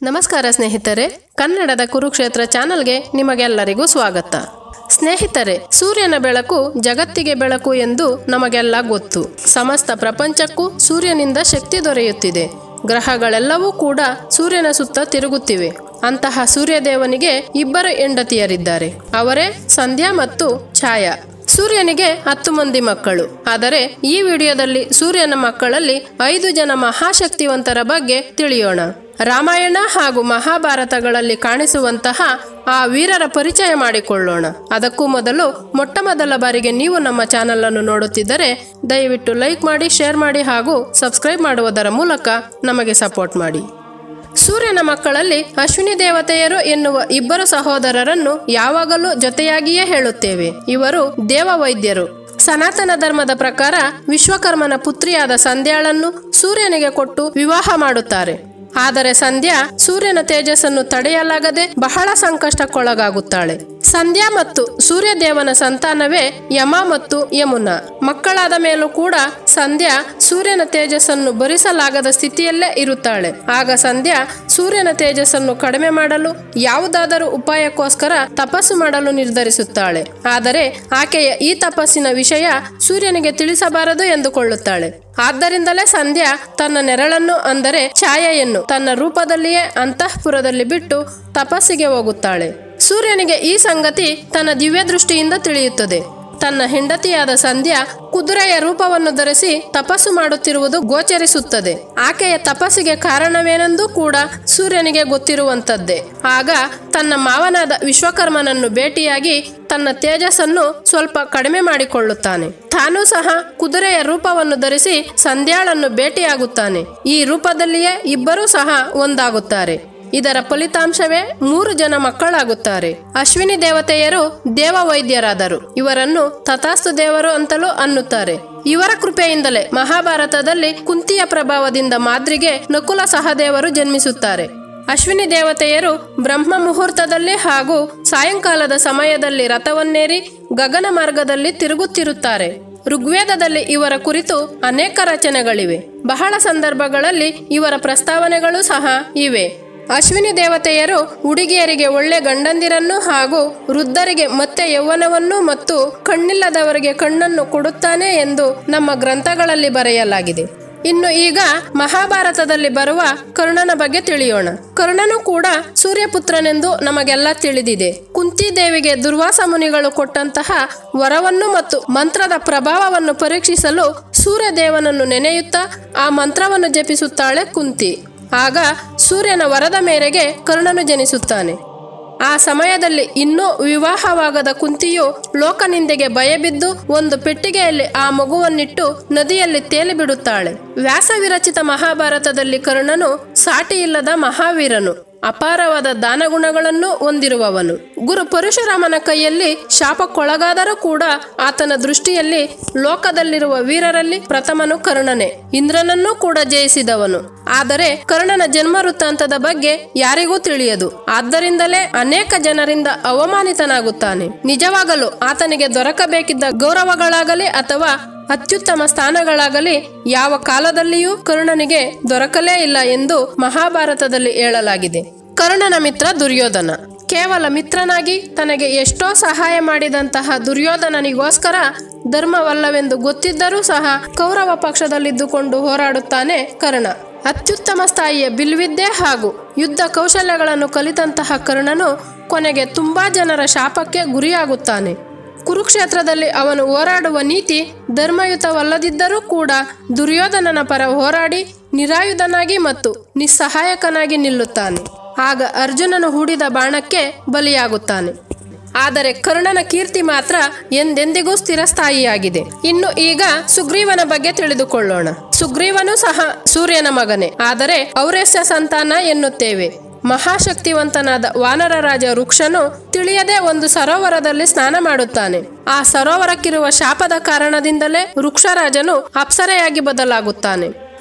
ನಮಸ್ಕಾರ ಸ್ನೇಹಿತರೆ ಕನ್ನಡದ ಕುರುಕ್ಷೇತ್ರ ಚಾನಲ್ಗೆ ನಿಮಗೆಲ್ಲರಿಗೂ ಸ್ವಾಗತ ಸ್ನೇಹಿತರೆ ಸೂರ್ಯನ ಬೆಳಕು ಜಗತ್ತಿಗೆ ಬೆಳಕು ಎಂದು ನಮಗೆಲ್ಲ ಗೊತ್ತು ಸಮಸ್ತ ಪ್ರಪಂಚಕ್ಕೂ ಸೂರ್ಯನಿಂದ ಶಕ್ತಿ ದೊರೆಯುತ್ತಿದೆ ಗ್ರಹಗಳೆಲ್ಲವೂ ಕೂಡ ಸೂರ್ಯನ ಸುತ್ತ ತಿರುಗುತ್ತಿವೆ ಅಂತಹ ಸೂರ್ಯದೇವನಿಗೆ ಇಬ್ಬರು ಹೆಂಡತಿಯರಿದ್ದಾರೆ ಅವರೇ ಸಂಧ್ಯಾ ಮತ್ತು ಛಾಯಾ ಸೂರ್ಯನಿಗೆ ಹತ್ತು ಮಂದಿ ಮಕ್ಕಳು ಆದರೆ ಈ ವಿಡಿಯೋದಲ್ಲಿ ಸೂರ್ಯನ ಮಕ್ಕಳಲ್ಲಿ ಐದು ಜನ ಮಹಾಶಕ್ತಿವಂತರ ಬಗ್ಗೆ ತಿಳಿಯೋಣ ರಾಮಾಯಣ ಹಾಗೂ ಮಹಾಭಾರತಗಳಲ್ಲಿ ಕಾಣಿಸುವಂತಹ ಆ ವೀರರ ಪರಿಚಯ ಮಾಡಿಕೊಳ್ಳೋಣ ಅದಕ್ಕೂ ಮೊದಲು ಮೊಟ್ಟ ಮೊದಲ ಬಾರಿಗೆ ನೀವು ನಮ್ಮ ಚಾನಲ್ ಅನ್ನು ನೋಡುತ್ತಿದ್ದರೆ ದಯವಿಟ್ಟು ಲೈಕ್ ಮಾಡಿ ಶೇರ್ ಮಾಡಿ ಹಾಗೂ ಸಬ್ಸ್ಕ್ರೈಬ್ ಮಾಡುವುದರ ಮೂಲಕ ನಮಗೆ ಸಪೋರ್ಟ್ ಮಾಡಿ ಸೂರ್ಯನ ಮಕ್ಕಳಲ್ಲಿ ಅಶ್ವಿನಿ ದೇವತೆಯರು ಎನ್ನುವ ಇಬ್ಬರು ಸಹೋದರರನ್ನು ಯಾವಾಗಲೂ ಜೊತೆಯಾಗಿಯೇ ಹೇಳುತ್ತೇವೆ ಇವರು ದೇವವೈದ್ಯರು ಸನಾತನ ಧರ್ಮದ ಪ್ರಕಾರ ವಿಶ್ವಕರ್ಮನ ಪುತ್ರಿಯಾದ ಸಂಧ್ಯಾಳನ್ನು ಸೂರ್ಯನಿಗೆ ಕೊಟ್ಟು ವಿವಾಹ ಮಾಡುತ್ತಾರೆ ಆದರೆ ಸಂಧ್ಯಾ ಸೂರ್ಯನ ತೇಜಸ್ಸನ್ನು ತಡೆಯಲಾಗದೆ ಬಹಳ ಸಂಕಷ್ಟಕ್ಕೊಳಗಾಗುತ್ತಾಳೆ ಸಂಧ್ಯಾ ಮತ್ತು ಸೂರ್ಯದೇವನ ಸಂತಾನವೇ ಯಮ ಮತ್ತು ಯಮುನಾ ಮಕ್ಕಳಾದ ಮೇಲೂ ಕೂಡ ಸಂಧ್ಯಾ ಸೂರ್ಯನ ತೇಜಸ್ಸನ್ನು ಭರಿಸಲಾಗದ ಸ್ಥಿತಿಯಲ್ಲೇ ಇರುತ್ತಾಳೆ ಆಗ ಸಂಧ್ಯಾ ಸೂರ್ಯನ ತೇಜಸ್ಸನ್ನು ಕಡಿಮೆ ಮಾಡಲು ಯಾವುದಾದರೂ ಉಪಾಯಕ್ಕೋಸ್ಕರ ತಪಸ್ಸು ಮಾಡಲು ನಿರ್ಧರಿಸುತ್ತಾಳೆ ಆದರೆ ಆಕೆಯ ಈ ತಪಸ್ಸಿನ ವಿಷಯ ಸೂರ್ಯನಿಗೆ ತಿಳಿಸಬಾರದು ಎಂದುಕೊಳ್ಳುತ್ತಾಳೆ ಆದ್ದರಿಂದಲೇ ಸಂಧ್ಯಾ ತನ್ನ ನೆರಳನ್ನು ಅಂದರೆ ಛಾಯೆಯನ್ನು ತನ್ನ ರೂಪದಲ್ಲಿಯೇ ಅಂತಃಪುರದಲ್ಲಿ ಬಿಟ್ಟು ತಪಸ್ಸಿಗೆ ಹೋಗುತ್ತಾಳೆ ಸೂರ್ಯನಿಗೆ ಈ ಸಂಗತಿ ತನ್ನ ದಿವ್ಯ ದೃಷ್ಟಿಯಿಂದ ತಿಳಿಯುತ್ತದೆ ತನ್ನ ಹೆಂಡತಿಯಾದ ಸಂಧ್ಯಾ ಕುದುರೆಯ ರೂಪವನ್ನು ಧರಿಸಿ ತಪಸ್ಸು ಮಾಡುತ್ತಿರುವುದು ಗೋಚರಿಸುತ್ತದೆ ಆಕೆಯ ತಪಸ್ಸಿಗೆ ಕಾರಣವೇನೆಂದೂ ಕೂಡ ಸೂರ್ಯನಿಗೆ ಗೊತ್ತಿರುವಂತದ್ದೇ ಆಗ ತನ್ನ ಮಾವನಾದ ವಿಶ್ವಕರ್ಮನನ್ನು ಭೇಟಿಯಾಗಿ ತನ್ನ ತೇಜಸ್ಸನ್ನು ಸ್ವಲ್ಪ ಕಡಿಮೆ ಮಾಡಿಕೊಳ್ಳುತ್ತಾನೆ ತಾನೂ ಸಹ ಕುದುರೆಯ ರೂಪವನ್ನು ಧರಿಸಿ ಸಂಧ್ಯಾಳನ್ನು ಭೇಟಿಯಾಗುತ್ತಾನೆ ಈ ರೂಪದಲ್ಲಿಯೇ ಇಬ್ಬರೂ ಸಹ ಒಂದಾಗುತ್ತಾರೆ ಇದರ ಫಲಿತಾಂಶವೇ ಮೂರು ಜನ ಮಕ್ಕಳಾಗುತ್ತಾರೆ ಅಶ್ವಿನಿ ದೇವತೆಯರು ದೇವ ವೈದ್ಯರಾದರು ಇವರನ್ನು ತಥಾಸ್ತು ದೇವರು ಅಂತಲೂ ಅನ್ನುತ್ತಾರೆ ಇವರ ಕೃಪೆಯಿಂದಲೇ ಮಹಾಭಾರತದಲ್ಲಿ ಕುಂತಿಯ ಪ್ರಭಾವದಿಂದ ಮಾದ್ರಿಗೆ ನಕುಲ ಸಹದೇವರು ಜನ್ಮಿಸುತ್ತಾರೆ ಅಶ್ವಿನಿ ದೇವತೆಯರು ಬ್ರಹ್ಮ ಮುಹೂರ್ತದಲ್ಲಿ ಹಾಗೂ ಸಾಯಂಕಾಲದ ಸಮಯದಲ್ಲಿ ರಥವನ್ನೇರಿ ಗಗನ ಮಾರ್ಗದಲ್ಲಿ ತಿರುಗುತ್ತಿರುತ್ತಾರೆ ಋಗ್ವೇದದಲ್ಲಿ ಇವರ ಕುರಿತು ಅನೇಕ ರಚನೆಗಳಿವೆ ಬಹಳ ಸಂದರ್ಭಗಳಲ್ಲಿ ಇವರ ಪ್ರಸ್ತಾವನೆಗಳು ಸಹ ಇವೆ ಅಶ್ವಿನಿ ದೇವತೆಯರು ಹುಡುಗಿಯರಿಗೆ ಒಳ್ಳೆ ಗಂಡಂದಿರನ್ನು ಹಾಗೂ ವೃದ್ಧರಿಗೆ ಮತ್ತೆ ಯೌವನವನ್ನು ಮತ್ತು ಕಣ್ಣಿಲ್ಲದವರಿಗೆ ಕಣ್ಣನ್ನು ಕೊಡುತ್ತಾನೆ ಎಂದು ನಮ್ಮ ಗ್ರಂಥಗಳಲ್ಲಿ ಬರೆಯಲಾಗಿದೆ ಇನ್ನು ಈಗ ಮಹಾಭಾರತದಲ್ಲಿ ಬರುವ ಕರ್ಣನ ಬಗ್ಗೆ ತಿಳಿಯೋಣ ಕರ್ಣನು ಕೂಡ ಸೂರ್ಯಪುತ್ರನೆಂದು ನಮಗೆಲ್ಲ ತಿಳಿದಿದೆ ಕುಂತಿ ದೇವಿಗೆ ದುರ್ವಾಸ ಮುನಿಗಳು ಕೊಟ್ಟಂತಹ ವರವನ್ನು ಮತ್ತು ಮಂತ್ರದ ಪ್ರಭಾವವನ್ನು ಪರೀಕ್ಷಿಸಲು ಸೂರ್ಯದೇವನನ್ನು ನೆನೆಯುತ್ತಾ ಆ ಮಂತ್ರವನ್ನು ಜಪಿಸುತ್ತಾಳೆ ಕುಂತಿ ಆಗ ಸೂರ್ಯನ ವರದ ಮೇರೆಗೆ ಕರ್ಣನು ಜನಿಸುತ್ತಾನೆ ಆ ಸಮಯದಲ್ಲಿ ಇನ್ನೂ ವಿವಾಹವಾಗದ ಕುಂತಿಯು ಲೋಕನಿಂದೆಗೆ ಭಯಬಿದ್ದು ಒಂದು ಪೆಟ್ಟಿಗೆಯಲ್ಲಿ ಆ ಮಗುವನ್ನಿಟ್ಟು ನದಿಯಲ್ಲಿ ತೇಲಿ ಬಿಡುತ್ತಾಳೆ ವ್ಯಾಸ ವಿರಚಿತ ಮಹಾಭಾರತದಲ್ಲಿ ಕರ್ಣನು ಸಾಟಿ ಇಲ್ಲದ ಮಹಾವೀರನು ಅಪಾರವಾದ ದಾನಗುಣಗಳನ್ನು ಹೊಂದಿರುವವನು ಗುರು ಪರಶುರಾಮನ ಕೈಯಲ್ಲಿ ಶಾಪಕ್ಕೊಳಗಾದರೂ ಕೂಡ ಆತನ ದೃಷ್ಟಿಯಲ್ಲಿ ಲೋಕದಲ್ಲಿರುವ ವೀರರಲ್ಲಿ ಪ್ರಥಮನು ಕರ್ಣನೇ ಇಂದ್ರನನ್ನೂ ಕೂಡ ಜಯಿಸಿದವನು ಆದರೆ ಕರ್ಣನ ಜನ್ಮ ವೃತ್ತಾಂತದ ಬಗ್ಗೆ ಯಾರಿಗೂ ತಿಳಿಯದು ಆದ್ದರಿಂದಲೇ ಅನೇಕ ಜನರಿಂದ ಅವಮಾನಿತನಾಗುತ್ತಾನೆ ನಿಜವಾಗಲು ಆತನಿಗೆ ದೊರಕಬೇಕಿದ್ದ ಗೌರವಗಳಾಗಲಿ ಅಥವಾ ಅತ್ಯುತ್ತಮ ಸ್ಥಾನಗಳಾಗಲಿ ಯಾವ ಕಾಲದಲ್ಲಿಯೂ ಕರ್ಣನಿಗೆ ದೊರಕಲೇ ಇಲ್ಲ ಎಂದು ಮಹಾಭಾರತದಲ್ಲಿ ಹೇಳಲಾಗಿದೆ ಕರ್ಣನ ಮಿತ್ರ ದುರ್ಯೋಧನ ಕೇವಲ ಮಿತ್ರನಾಗಿ ತನಗೆ ಎಷ್ಟೋ ಸಹಾಯ ಮಾಡಿದಂತಹ ದುರ್ಯೋಧನನಿಗೋಸ್ಕರ ಧರ್ಮವಲ್ಲವೆಂದು ಗೊತ್ತಿದ್ದರೂ ಸಹ ಕೌರವ ಪಕ್ಷದಲ್ಲಿದ್ದುಕೊಂಡು ಹೋರಾಡುತ್ತಾನೆ ಕರ್ಣ ಅತ್ಯುತ್ತಮ ಸ್ಥಾಯಿಯ ಬಿಲ್ವಿದ್ಯೆ ಹಾಗೂ ಯುದ್ಧ ಕೌಶಲ್ಯಗಳನ್ನು ಕಲಿತಂತಹ ಕರ್ಣನು ಕೊನೆಗೆ ತುಂಬಾ ಜನರ ಶಾಪಕ್ಕೆ ಗುರಿಯಾಗುತ್ತಾನೆ ಕುರುಕ್ಷೇತ್ರದಲ್ಲಿ ಅವನು ಹೋರಾಡುವ ನೀತಿ ಧರ್ಮಯುತವಲ್ಲದಿದ್ದರೂ ಕೂಡ ದುರ್ಯೋಧನನ ಪರ ಹೋರಾಡಿ ನಿರಾಯುಧನಾಗಿ ಮತ್ತು ನಿಸ್ಸಹಾಯಕನಾಗಿ ನಿಲ್ಲುತ್ತಾನೆ ಆಗ ಅರ್ಜುನನು ಹೂಡಿದ ಬಾಣಕ್ಕೆ ಬಲಿಯಾಗುತ್ತಾನೆ ಆದರೆ ಕರ್ಣನ ಕೀರ್ತಿ ಮಾತ್ರ ಎಂದೆಂದಿಗೂ ಸ್ಥಿರಸ್ಥಾಯಿಯಾಗಿದೆ ಇನ್ನು ಈಗ ಸುಗ್ರೀವನ ಬಗ್ಗೆ ತಿಳಿದುಕೊಳ್ಳೋಣ ಸುಗ್ರೀವನು ಸಹ ಸೂರ್ಯನ ಮಗನೇ ಆದರೆ ಔರೇಸ್ಯ ಸಂತಾನ ಎನ್ನುತ್ತೇವೆ ಮಹಾಶಕ್ತಿವಂತನಾದ ವಾನರ ರಾಜ ವೃಕ್ಷನು ತಿಳಿಯದೆ ಒಂದು ಸರೋವರದಲ್ಲಿ ಸ್ನಾನ ಮಾಡುತ್ತಾನೆ ಆ ಸರೋವರಕ್ಕಿರುವ ಶಾಪದ ಕಾರಣದಿಂದಲೇ ವೃಕ್ಷರಾಜನು ಅಪ್ಸರೆಯಾಗಿ ಬದಲಾಗುತ್ತಾನೆ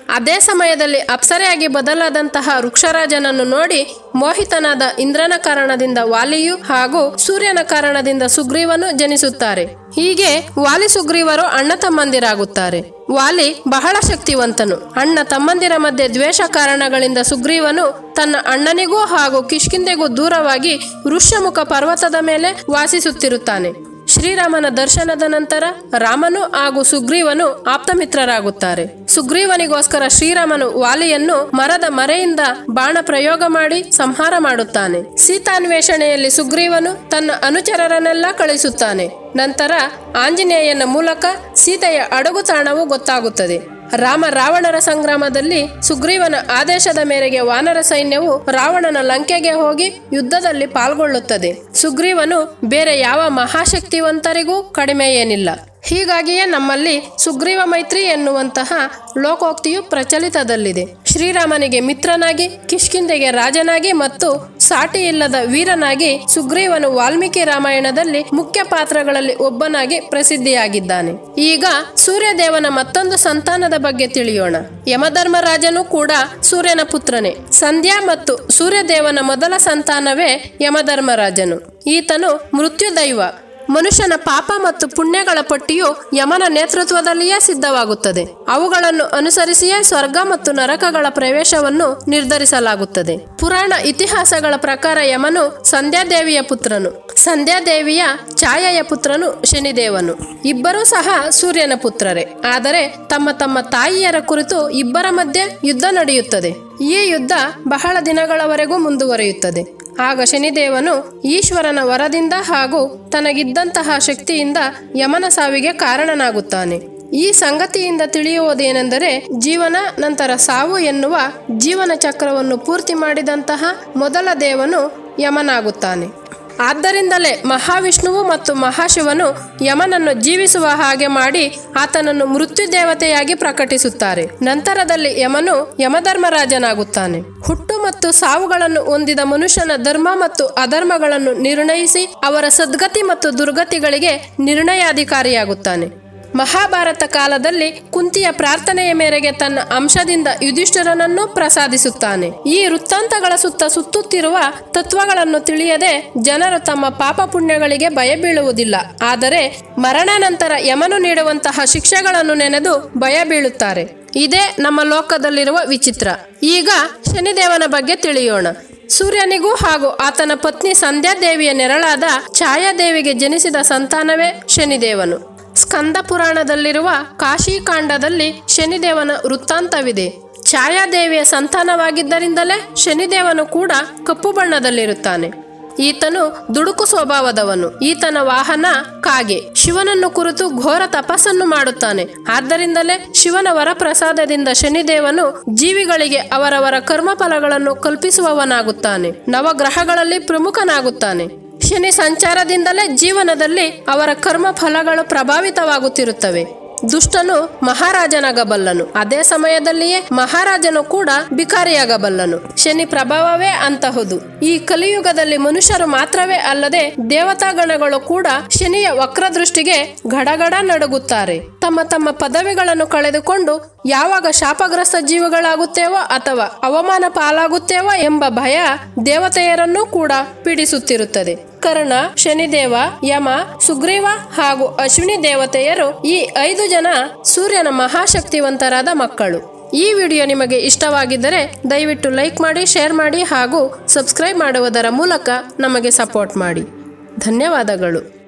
ಅದೇ ಸಮಯದಲ್ಲಿ ಅಪ್ಸರೆಯಾಗಿ ಬದಲಾದಂತಹ ವೃಕ್ಷರಾಜನನ್ನು ನೋಡಿ ಮೋಹಿತನಾದ ಇಂದ್ರನ ಕಾರಣದಿಂದ ವಾಲಿಯು ಹಾಗೂ ಸೂರ್ಯನ ಕಾರಣದಿಂದ ಸುಗ್ರೀವನು ಜನಿಸುತ್ತಾರೆ ಹೀಗೆ ವಾಲಿ ಸುಗ್ರೀವರು ಅಣ್ಣ ತಮ್ಮಂದಿರಾಗುತ್ತಾರೆ ವಾಲಿ ಬಹಳ ಶಕ್ತಿವಂತನು ಅಣ್ಣ ತಮ್ಮಂದಿರ ಮಧ್ಯೆ ದ್ವೇಷ ಕಾರಣಗಳಿಂದ ಸುಗ್ರೀವನು ತನ್ನ ಅಣ್ಣನಿಗೂ ಹಾಗೂ ಕಿಷ್ಕಿಂದೆಗೂ ದೂರವಾಗಿ ಋಷ್ಯಮುಖ ಪರ್ವತದ ಮೇಲೆ ವಾಸಿಸುತ್ತಿರುತ್ತಾನೆ ಶ್ರೀರಾಮನ ದರ್ಶನದ ನಂತರ ರಾಮನು ಹಾಗೂ ಸುಗ್ರೀವನು ಆಪ್ತಮಿತ್ರರಾಗುತ್ತಾರೆ ಸುಗ್ರೀವನಿಗೋಸ್ಕರ ಶ್ರೀರಾಮನು ವಾಲಿಯನ್ನು ಮರದ ಮರೆಯಿಂದ ಬಾಣ ಪ್ರಯೋಗ ಮಾಡಿ ಸಂಹಾರ ಮಾಡುತ್ತಾನೆ ಸೀತಾನ್ವೇಷಣೆಯಲ್ಲಿ ಸುಗ್ರೀವನು ತನ್ನ ಅನುಚರರನ್ನೆಲ್ಲ ಕಳಿಸುತ್ತಾನೆ ನಂತರ ಆಂಜನೇಯನ ಮೂಲಕ ಸೀತೆಯ ಅಡಗುತಾಣವು ಗೊತ್ತಾಗುತ್ತದೆ ರಾಮ ರಾವಣರ ಸಂಗ್ರಾಮದಲ್ಲಿ ಸುಗ್ರೀವನ ಆದೇಶದ ಮೇರೆಗೆ ವಾನರ ಸೈನ್ಯವು ರಾವಣನ ಲಂಕೆಗೆ ಹೋಗಿ ಯುದ್ಧದಲ್ಲಿ ಪಾಲ್ಗೊಳ್ಳುತ್ತದೆ ಸುಗ್ರೀವನು ಬೇರೆ ಯಾವ ಮಹಾಶಕ್ತಿವಂತರಿಗೂ ಕಡಿಮೆ ಏನಿಲ್ಲ ಹೀಗಾಗಿಯೇ ನಮ್ಮಲ್ಲಿ ಸುಗ್ರೀವ ಮೈತ್ರಿ ಎನ್ನುವಂತಹ ಲೋಕೋಕ್ತಿಯು ಪ್ರಚಲಿತದಲ್ಲಿದೆ ಶ್ರೀರಾಮನಿಗೆ ಮಿತ್ರನಾಗಿ ಕಿಷ್ಕಿಂದೆಗೆ ರಾಜನಾಗಿ ಮತ್ತು ಸಾಟಿ ಇಲ್ಲದ ವೀರನಾಗಿ ಸುಗ್ರೀವನು ವಾಲ್ಮೀಕಿ ರಾಮಾಯಣದಲ್ಲಿ ಮುಖ್ಯ ಪಾತ್ರಗಳಲ್ಲಿ ಒಬ್ಬನಾಗಿ ಪ್ರಸಿದ್ಧಿಯಾಗಿದ್ದಾನೆ ಈಗ ಸೂರ್ಯದೇವನ ಮತ್ತೊಂದು ಸಂತಾನದ ಬಗ್ಗೆ ತಿಳಿಯೋಣ ಯಮಧರ್ಮರಾಜನು ಕೂಡ ಸೂರ್ಯನ ಪುತ್ರನೇ ಸಂಧ್ಯಾ ಮತ್ತು ಸೂರ್ಯದೇವನ ಮೊದಲ ಸಂತಾನವೇ ಯಮಧರ್ಮರಾಜನು ಈತನು ಮೃತ್ಯುದೈವ ಮನುಷ್ಯನ ಪಾಪ ಮತ್ತು ಪುಣ್ಯಗಳ ಪಟ್ಟಿಯು ಯಮನ ನೇತೃತ್ವದಲ್ಲಿಯೇ ಸಿದ್ಧವಾಗುತ್ತದೆ ಅವುಗಳನ್ನು ಅನುಸರಿಸಿಯೇ ಸ್ವರ್ಗ ಮತ್ತು ನರಕಗಳ ಪ್ರವೇಶವನ್ನು ನಿರ್ಧರಿಸಲಾಗುತ್ತದೆ ಪುರಾಣ ಇತಿಹಾಸಗಳ ಪ್ರಕಾರ ಯಮನು ಸಂಧ್ಯಾದೇವಿಯ ಪುತ್ರನು ಸಂಧ್ಯಾದೇವಿಯ ಛಾಯೆಯ ಪುತ್ರನು ಶನಿದೇವನು ಇಬ್ಬರೂ ಸಹ ಸೂರ್ಯನ ಪುತ್ರರೇ ಆದರೆ ತಮ್ಮ ತಮ್ಮ ತಾಯಿಯರ ಕುರಿತು ಇಬ್ಬರ ಮಧ್ಯೆ ಯುದ್ಧ ನಡೆಯುತ್ತದೆ ಈ ಯುದ್ಧ ಬಹಳ ದಿನಗಳವರೆಗೂ ಮುಂದುವರಿಯುತ್ತದೆ ಆಗ ಶನಿದೇವನು ಈಶ್ವರನ ವರದಿಂದ ಹಾಗೂ ತನಗಿದ್ದಂತಹ ಶಕ್ತಿಯಿಂದ ಯಮನ ಸಾವಿಗೆ ಕಾರಣನಾಗುತ್ತಾನೆ ಈ ಸಂಗತಿಯಿಂದ ತಿಳಿಯುವುದೇನೆಂದರೆ ಜೀವನ ನಂತರ ಸಾವು ಎನ್ನುವ ಜೀವನ ಚಕ್ರವನ್ನು ಪೂರ್ತಿ ಮಾಡಿದಂತಹ ಮೊದಲ ದೇವನು ಯಮನಾಗುತ್ತಾನೆ ಆದ್ದರಿಂದಲೇ ಮಹಾವಿಷ್ಣುವು ಮತ್ತು ಮಹಾಶಿವನು ಯಮನನ್ನು ಜೀವಿಸುವ ಹಾಗೆ ಮಾಡಿ ಆತನನ್ನು ಮೃತ್ಯು ದೇವತೆಯಾಗಿ ಪ್ರಕಟಿಸುತ್ತಾರೆ ನಂತರದಲ್ಲಿ ಯಮನು ಯಮಧರ್ಮರಾಜನಾಗುತ್ತಾನೆ ಹುಟ್ಟು ಮತ್ತು ಸಾವುಗಳನ್ನು ಹೊಂದಿದ ಮನುಷ್ಯನ ಧರ್ಮ ಮತ್ತು ಅಧರ್ಮಗಳನ್ನು ನಿರ್ಣಯಿಸಿ ಅವರ ಸದ್ಗತಿ ಮತ್ತು ದುರ್ಗತಿಗಳಿಗೆ ನಿರ್ಣಯಾಧಿಕಾರಿಯಾಗುತ್ತಾನೆ ಮಹಾಭಾರತ ಕಾಲದಲ್ಲಿ ಕುಂತಿಯ ಪ್ರಾರ್ಥನೆಯ ಮೇರೆಗೆ ತನ್ನ ಅಂಶದಿಂದ ಯುಧಿಷ್ಠಿರನನ್ನು ಪ್ರಸಾದಿಸುತ್ತಾನೆ ಈ ವೃತ್ತಾಂತಗಳ ಸುತ್ತ ಸುತ್ತುತ್ತಿರುವ ತತ್ವಗಳನ್ನು ತಿಳಿಯದೆ ಜನರು ತಮ್ಮ ಪಾಪ ಪುಣ್ಯಗಳಿಗೆ ಭಯ ಬೀಳುವುದಿಲ್ಲ ಆದರೆ ಮರಣ ನಂತರ ಯಮನು ನೀಡುವಂತಹ ಶಿಕ್ಷೆಗಳನ್ನು ನೆನೆದು ಭಯ ಬೀಳುತ್ತಾರೆ ಇದೇ ನಮ್ಮ ಲೋಕದಲ್ಲಿರುವ ವಿಚಿತ್ರ ಈಗ ಶನಿದೇವನ ಬಗ್ಗೆ ತಿಳಿಯೋಣ ಸೂರ್ಯನಿಗೂ ಹಾಗೂ ಆತನ ಪತ್ನಿ ಸಂಧ್ಯಾದೇವಿಯ ನೆರಳಾದ ಛಾಯಾದೇವಿಗೆ ಜನಿಸಿದ ಸಂತಾನವೇ ಶನಿದೇವನು ಸ್ಕಂದ ಪುರಾಣದಲ್ಲಿರುವ ಕಾಶಿಕಾಂಡದಲ್ಲಿ ಶನಿದೇವನ ವೃತ್ತಾಂತವಿದೆ ಛಾಯಾದೇವಿಯ ಸಂತಾನವಾಗಿದ್ದರಿಂದಲೇ ಶನಿದೇವನು ಕೂಡ ಕಪ್ಪು ಬಣ್ಣದಲ್ಲಿರುತ್ತಾನೆ ಈತನು ದುಡುಕು ಸ್ವಭಾವದವನು ಈತನ ವಾಹನ ಕಾಗೆ ಶಿವನನ್ನು ಕುರಿತು ಘೋರ ತಪಸ್ಸನ್ನು ಮಾಡುತ್ತಾನೆ ಆದ್ದರಿಂದಲೇ ಶಿವನ ವರಪ್ರಸಾದದಿಂದ ಶನಿದೇವನು ಜೀವಿಗಳಿಗೆ ಅವರವರ ಕರ್ಮಫಲಗಳನ್ನು ಕಲ್ಪಿಸುವವನಾಗುತ್ತಾನೆ ನವಗ್ರಹಗಳಲ್ಲಿ ಪ್ರಮುಖನಾಗುತ್ತಾನೆ ಶನಿ ಸಂಚಾರದಿಂದಲೇ ಜೀವನದಲ್ಲಿ ಅವರ ಕರ್ಮ ಫಲಗಳು ಪ್ರಭಾವಿತವಾಗುತ್ತಿರುತ್ತವೆ ದುಷ್ಟನು ಮಹಾರಾಜನಾಗಬಲ್ಲನು ಅದೇ ಸಮಯದಲ್ಲಿಯೇ ಮಹಾರಾಜನು ಕೂಡ ಬಿಕಾರಿಯಾಗಬಲ್ಲನು ಶನಿ ಪ್ರಭಾವವೇ ಅಂತಹುದು ಈ ಕಲಿಯುಗದಲ್ಲಿ ಮನುಷ್ಯರು ಮಾತ್ರವೇ ಅಲ್ಲದೆ ದೇವತಾಗಣಗಳು ಕೂಡ ಶನಿಯ ವಕ್ರದೃಷ್ಟಿಗೆ ಗಡಗಡ ನಡುಗುತ್ತಾರೆ ತಮ್ಮ ತಮ್ಮ ಪದವಿಗಳನ್ನು ಕಳೆದುಕೊಂಡು ಯಾವಾಗ ಶಾಪಗ್ರಸ್ತ ಜೀವಿಗಳಾಗುತ್ತೇವೋ ಅಥವಾ ಅವಮಾನ ಪಾಲಾಗುತ್ತೇವೋ ಎಂಬ ಭಯ ದೇವತೆಯರನ್ನೂ ಕೂಡ ಪೀಡಿಸುತ್ತಿರುತ್ತದೆ ಕರ್ಣ ಶನಿದೇವ ಯಮ ಸುಗ್ರೀವ ಹಾಗೂ ಅಶ್ವಿನಿ ದೇವತೆಯರು ಈ ಐದು ಜನ ಸೂರ್ಯನ ಮಹಾಶಕ್ತಿವಂತರಾದ ಮಕ್ಕಳು ಈ ವಿಡಿಯೋ ನಿಮಗೆ ಇಷ್ಟವಾಗಿದ್ದರೆ ದಯವಿಟ್ಟು ಲೈಕ್ ಮಾಡಿ ಶೇರ್ ಮಾಡಿ ಹಾಗೂ ಸಬ್ಸ್ಕ್ರೈಬ್ ಮಾಡುವುದರ ಮೂಲಕ ನಮಗೆ ಸಪೋರ್ಟ್ ಮಾಡಿ ಧನ್ಯವಾದಗಳು